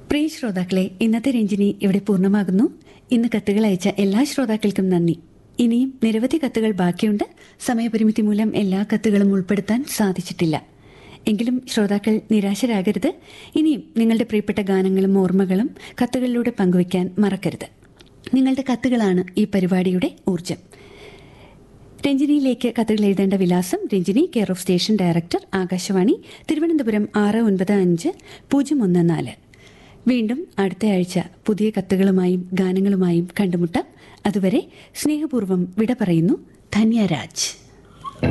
പ്രിയ ശ്രോതാക്കളെ ഇന്നത്തെ രഞ്ജിനി ഇവിടെ പൂർണ്ണമാകുന്നു ഇന്ന് കത്തുകൾ അയച്ച എല്ലാ ശ്രോതാക്കൾക്കും നന്ദി ഇനിയും നിരവധി കത്തുകൾ ബാക്കിയുണ്ട് സമയപരിമിതി മൂലം എല്ലാ കത്തുകളും ഉൾപ്പെടുത്താൻ സാധിച്ചിട്ടില്ല എങ്കിലും ശ്രോതാക്കൾ നിരാശരാകരുത് ഇനിയും നിങ്ങളുടെ പ്രിയപ്പെട്ട ഗാനങ്ങളും ഓർമ്മകളും കത്തുകളിലൂടെ പങ്കുവയ്ക്കാൻ മറക്കരുത് നിങ്ങളുടെ കത്തുകളാണ് ഈ പരിപാടിയുടെ ഊർജം രഞ്ജിനിയിലേക്ക് കത്തുകൾ എഴുതേണ്ട വിലാസം Ranjini care of station director Akashvani Thiruvananthapuram ആറ് ഒൻപത് അഞ്ച് പൂജ്യം ഒന്ന് നാല് വീണ്ടും അടുത്ത ആഴ്ച പുതിയ കത്തുകളുമായും ഗാനങ്ങളുമായും കണ്ടുമുട്ടാം അതുവരെ സ്നേഹപൂർവ്വം വിട പറയുന്നു ധന്യരാജ്